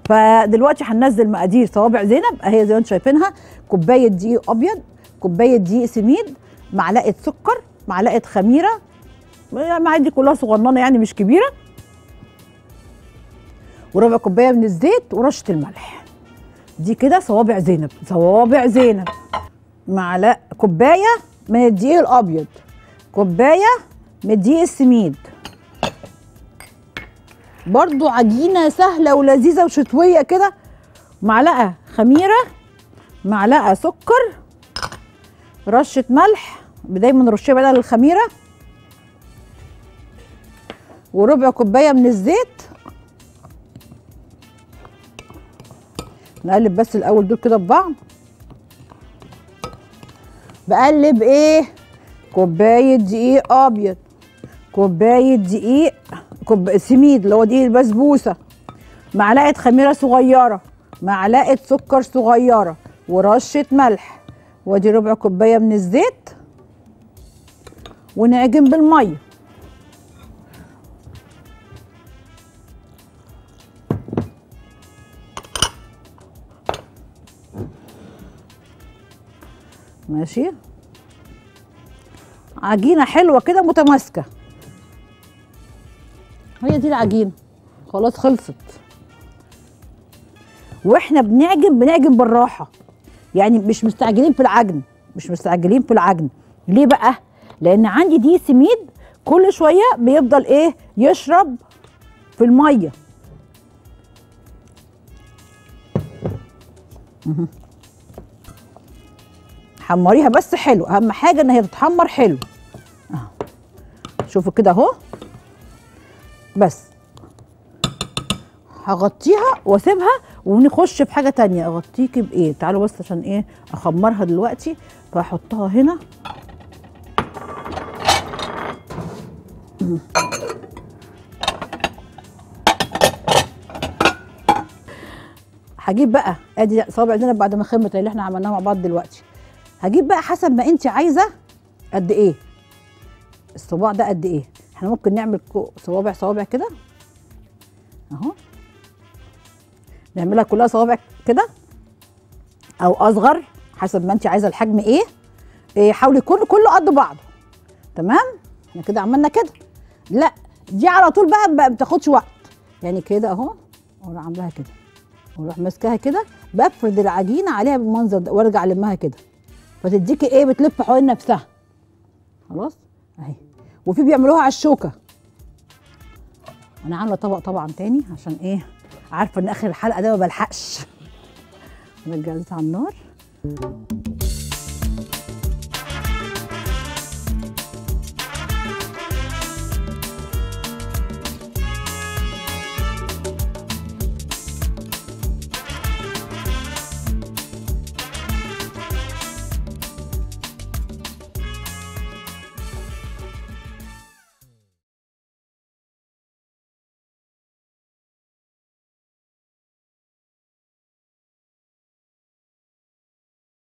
فدلوقتي هننزل مقادير صوابع زينب اهي زي ما انتم شايفينها كوبايه دقيق ابيض كوبايه دقيق سميد معلقه سكر معلقه خميره المعادن دي كلها صغننه يعني مش كبيره وربع كوبايه من الزيت ورشه الملح دي كده صوابع زينب صوابع زينب معلقه كوبايه من الدقيق الابيض كوبايه من الدقيق السميد برضو عجينه سهله ولذيذه وشتويه كده معلقه خميره معلقه سكر رشه ملح دايما نرشها بدل الخميره وربع كوبايه من الزيت نقلب بس الاول دول كده ببعض بقلب ايه كوبايه دقيق ابيض كوبايه دقيق كوب سميد اللي هو دقيق البسبوسه معلقه خميره صغيره معلقه سكر صغيره ورشه ملح وادي ربع كوبايه من الزيت ونعجن بالميه ماشي عجينه حلوه كده متماسكه هي دي العجينه خلاص خلصت واحنا بنعجن بنعجن بالراحه يعني مش مستعجلين في العجن مش مستعجلين في العجن ليه بقى لان عندي دي سميد كل شويه بيفضل ايه يشرب في الميه مهم. حمريها بس حلو اهم حاجه ان هي تتحمر حلو اهو شوفوا كده اهو بس هغطيها واسيبها ونخش في حاجه تانية اغطيكي بايه تعالوا بس عشان ايه اخمرها دلوقتي فاحطها هنا هجيب بقى ادي صوابع زينب بعد ما خمت اللي احنا عملناها مع بعض دلوقتي هجيب بقى حسب ما انت عايزه قد ايه الصباع ده قد ايه احنا ممكن نعمل كو- صوابع صوابع كده اهو نعملها كلها صوابع كده او اصغر حسب ما انت عايزه الحجم ايه, إيه حاولي يكون كله قد بعضه تمام احنا كده عملنا كده لا دي على طول بقى ما بتاخدش وقت يعني كده اهو واروح عاملاها كده واروح ماسكاها كده بفرد العجينه عليها بالمنظر ده وارجع المها كده فتديكي ايه بتلف حوالين نفسها خلاص اهي وفي بيعملوها على الشوكه انا عامله طبق طبعا تاني عشان ايه عارفه ان اخر الحلقه ده ما بلحقش نرجع على النار